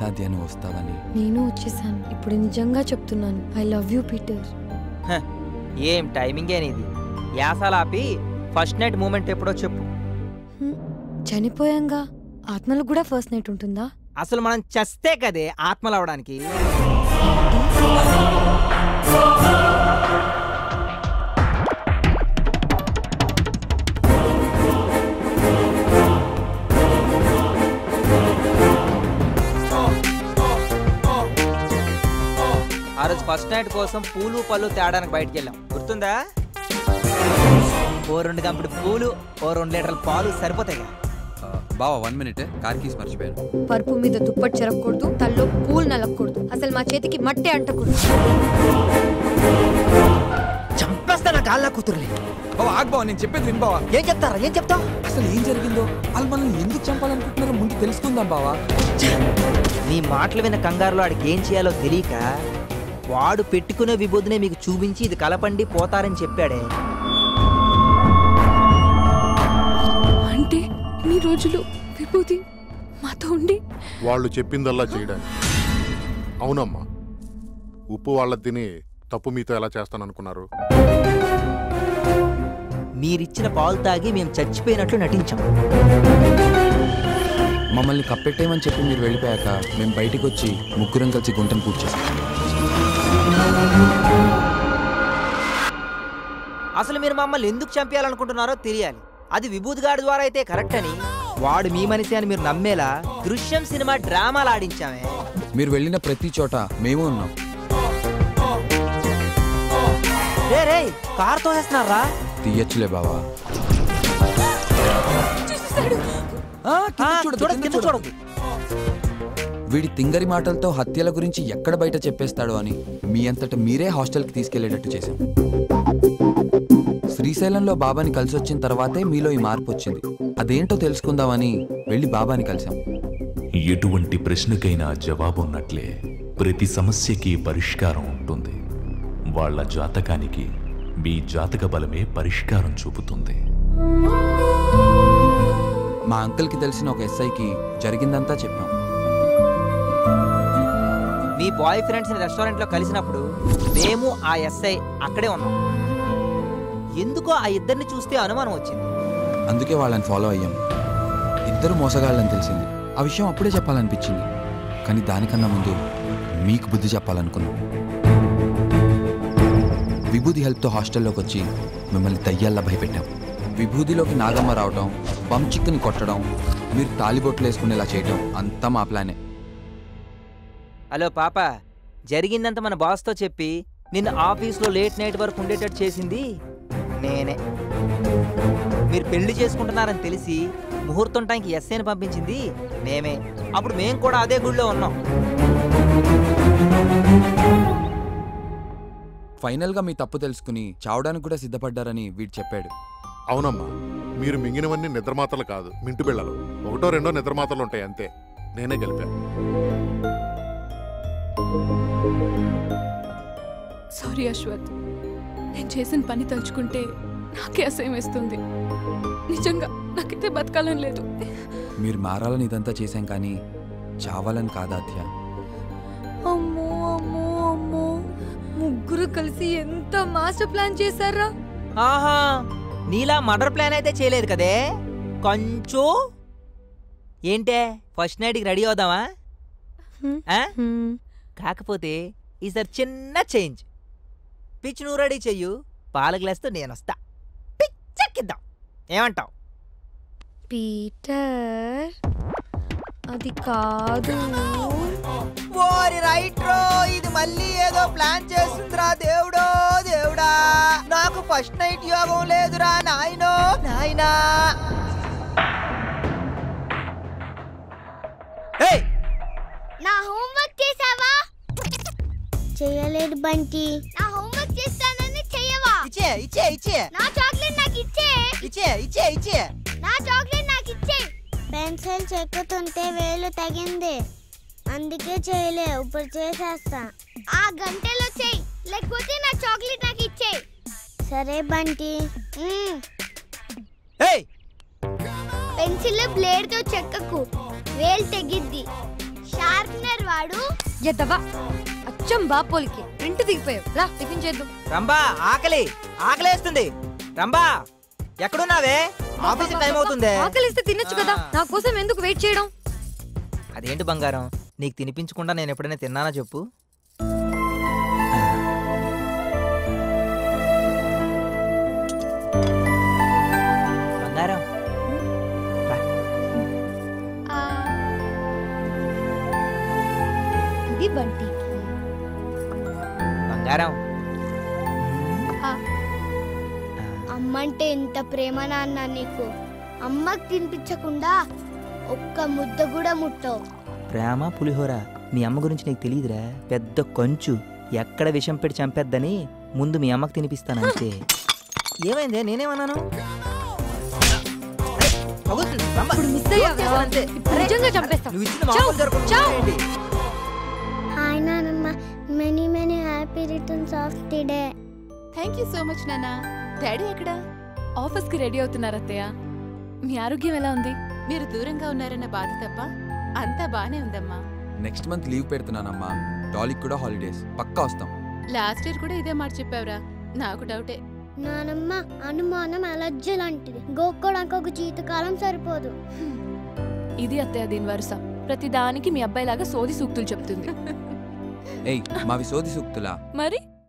తెలుసా అది అని వస్తావని నేను వచ్చేసాను ఇప్పుడు నిజంగా చెప్తున్నాను ఐ లవ్ యూ పీటర్ హ, ఏం టైమింగ్ అనేది యాసలాపి ఫస్ట్ నైట్ మూమెంట్ ఎప్పుడో చెప్పు హ్మ్. చనిపోయాంగా ఆత్మలకు కూడా ఫస్ట్ నైట్ ఉంటుందా అసలు మనం చస్తే కదే ఆత్మలు అవడానికి ఆ రోజు ఫస్ట్ నైట్ కోసం పూలు పళ్ళు తేడానికి బయటికి వెళ్ళాం గుర్తుందా ఓ రెండు గంపుడు పూలు ఓ రెండు లీటర్ల పాలు సరిపోతాయి ఆ, బావా వన్ మినిట్ కార్ కీస్ మర్చిపోయాను పరుపు మీద దుప్పటి చెరగకూడదు తల్లో పూలు నలగకూడదు అసలు మా చేతికి మట్టి అంటకూడదు చంపేస్తా నా కాళ్ళ కూతురులే బావా ఆగ్ బావా నేను చెప్పేది విను బావా ఏం చెప్తారా ఏం చెప్తావు అసలు ఏం జరిగిందో వాళ్ళు మనల్ని ఎందుకు చంపాలనుకుంటున్నారో ముందు తెలుసుకుందాం బావా నీ మాటలు విన్న కంగారులో ఆడికి ఏం చేయాలో తెలియక వాడు పెట్టుకునే విభూదినే మీకు చూపించి ఇది కలపండి పోతారని చెప్పాడే అంటే ఇన్ని రోజులు విభూతి మాతో ఉండి వాళ్ళు చెప్పిందల్లా చేయడానికి అవునమ్మా ఉప్పు వాళ్ళ తిని తప్పు మీతో ఎలా చేస్తాననుకున్నారు మీరిచ్చిన పాలు తాగి మేము చచ్చిపోయినట్లు నటించాం మమ్మల్ని కప్పెట్టేయమని చెప్పి మీరు వెళ్ళిపోయాక మేము బయటికి వచ్చి ముగ్గురం కలిసి గుంటను పూర్తి చేసాం అసలు మీరు మమ్మల్ని ఎందుకు చంపేయాలనుకుంటున్నారో తెలియాలి అది విభూతిగాడి ద్వారా అయితే కరెక్ట్ అని వాడు మీ మనిషి అని మీరు నమ్మేలా దృశ్యం సినిమా డ్రామాలు ఆడించామే మీరు వెళ్ళిన ప్రతి చోట మేము ఉన్నాం రే రే కార్ తోసేస్తున్నారా తీయచ్చులే బావా ఆ, కింద ఆ, చూడొద్దు, చూడొద్దు, కింద కింద చూడొద్దు. చూడొద్దు. వీడి తింగరి మాటలతో హత్యల గురించి ఎక్కడ బయట చెప్పేస్తాడో అని మీ అంతట మీరే హాస్టల్కి తీసుకెళ్లేటట్టు చేశాం శ్రీశైలంలో బాబాని కలిసి వచ్చిన తర్వాతే మీలో ఈ మార్పు వచ్చింది అదేంటో తెలుసుకుందామని వెళ్ళి బాబాని కలిసాం ఎటువంటి ప్రశ్నకైనా జవాబున్నట్లే ప్రతి సమస్యకి పరిష్కారం ఉంటుంది వాళ్ళ జాతకానికి మీ జాతక బలమే పరిష్కారం చూపుతుంది మా అంకుల్కి తెలిసిన ఒక ఎస్ఐకి జరిగిందంతా చెప్పాం మీ బాయ్ ఫ్రెండ్స్ ని రెస్టారెంట్ లో కలిసినప్పుడు మేము ఆ ఎస్ఐ అక్కడే ఉన్నాం ఎందుకో ఆ ఇద్దరిని చూస్తే అనుమానం వచ్చింది అందుకే వాళ్ళని ఫాలో అయ్యాం ఇద్దరు మోసగాళ్ళని తెలిసింది ఆ విషయం అప్పుడే చెప్పాలనిపించింది కానీ దానికన్నా ముందు మీకు బుద్ధి చెప్పాలనుకున్నాం విభూది హెల్ప్తో హాస్టల్లోకి వచ్చి మిమ్మల్ని దయ్యాల్లా భయపెట్టాం విభూదిలోకి నాగమ్మ రావటం బమ్ చిక్కుని కొట్టడం మీరు తాలిబొట్లు వేసుకునేలా చేయటం అంతా మా ప్లానే హలో పాప జరిగిందంతా మన బాస్తో చెప్పి నిన్ను ఆఫీస్లో లేట్ నైట్ వరకు ఉండేటట్టు చేసింది నేనే మీరు పెళ్లి చేసుకుంటున్నారని తెలిసి ముహూర్తం టైంకి ఎస్ఐని పంపించింది మేమే అప్పుడు మేం కూడా అదే గుడిలో ఉన్నాం ఫైనల్గా మీ తప్పు తెలుసుకుని చావడానికి కూడా సిద్ధపడ్డారని వీడు చెప్పాడు అవునమ్మా మీరు మింగినవన్నీ నిద్రమాతలు కాదు మింటు బిళ్ళలు ఒకటో రెండో నిద్రమాతలు ఉంటాయి అంతే నేనే గెలిపాను సారీ అశ్వత్ నేను చేసిన పని తలుచుకుంటే నాకే అసహ్యం వేస్తుంది నిజంగా నాకైతే బతకాలని లేదు మీరు మారాలని ఇదంతా చేశాం కానీ చావాలని కాదాధ్య అమ్మో అమ్మో అమ్మో ముగ్గురు కలిసి ఎంత మాస్టర్ ప్లాన్ చేశారా ఆహా నీలా మర్డర్ ప్లాన్ అయితే చేయలేదు కదే కొంచెం ఏంటే ఫస్ట్ నైట్కి రెడీ అవుదామా హ్మ్. ఆ? హ్మ్. కాకపోతే ఈసారి చిన్న చేంజ్ పిచ్ నువ్వు రెడీ చెయ్యు పాల గ్లాస్తో నేను వస్తా పిచ్చెక్కిద్దాం ఏమంటావు పీటర్ అది కాదు ఓరి రైట్ రో ఇది మళ్ళీ ఏదో ప్లాన్ చేస్తుందిరా దేవుడో దేవుడా నాకు ఫస్ట్ నైట్ యోగం లేదురా నాయనో నాయనా ఏయ్ నా హోంవర్క్ చేసావా చేయలేదు బంటి నా హోంవర్క్ చేస్తానని చెయ్యవా ఇచ్చే ఇచ్చే ఇచ్చే నా చాక్లెట్ నాకు ఇచ్చే ఇచ్చే ఇచ్చే ఇచ్చే నా చాక్లెట్ నాకు ఇచ్చే పెన్సిల్ చెక్కుతుంటే వేలు తగింది అందుకే చేయలే ఇప్పుడు చేసేస్తా ఆ గంటలో చెయ్యి లేకపోతే నా చాక్లెట్ నాకు ఇచ్చే సరే బంటి ఏయ్ పెన్సిల్ బ్లేడ్ తో చెక్కకు వేలు తెగిద్ది షార్ప్నర్ వాడు ఎద్దవా అచ్చం బాపోలికి ప్రింట్ దిగిపోయావు రా టిఫిన్ చేద్దాం రంబా ఆకలి ఆకలేస్తుంది రంబా ఎక్కడున్నావే ఆఫీస్ టైం అవుతుందే ఆకలిస్తే తినొచ్చు కదా నా కోసం ఎందుకు వెయిట్ చేయడం అదేంటి బంగారం నీకు తినిపించకుండా నేను ఎప్పుడైనా తిన్నానా చెప్పు బంగారం రా. ఇది బంటికి బంగారం ఆ. అమ్మంటే ఎంత ప్రేమ నాన్న నీకు అమ్మకి తినిపించకుండా ఒక్క ముద్ద కూడా ముట్టవు ప్రేమ పులిహోర మీ అమ్మ గురించి నీకు తెలియదురా పెద్ద కొంచు ఎక్కడ విషం పెట్టి చంపేద్దని ముందు మీ అమ్మకి తినిపిస్తాను అంతే ఏమైంది నేనేమన్నాను పగులుతుంది, రంబా. ఇప్పుడు మిస్ అయ్యావు అంతే ఇప్పుడు నిజంగా చంపేస్తా నువ్వు ఇచ్చిన చావ్, మామూలు జరగకుండా చావ్. ఏంటి? హాయ్ నానమ్మ many many happy returns of the day thank you so much నాన్న డాడీ ఎక్కడా ఆఫీస్కి రెడీ అవుతున్నారు అత్తయ్య మీ ఆరోగ్యం ఎలా ఉంది మీరు దూరంగా ఉన్నారన్న బాధ తప్ప అంతా బానే ఉందమ్మా నెక్స్ట్ మంత్ లీవ్ పెడుతున్నానమ్మా డాలీకి కూడా హాలిడేస్ పక్కా వస్తాం లాస్ట్ ఇయర్ కూడా ఇదే మాట చెప్పావురా నాకు డౌటే నానమ్మ అనుమానం అలర్జీ లాంటిది గోక్కోడానికి ఒక జీవితకాలం సరిపోదు ఇది అత్తయ్య దీని వరుస ప్రతి దానికి మీ అబ్బాయిలాగా సోది సూక్తులు చెప్తుంది ఏయ్ మావి సోది సూక్తులా మరి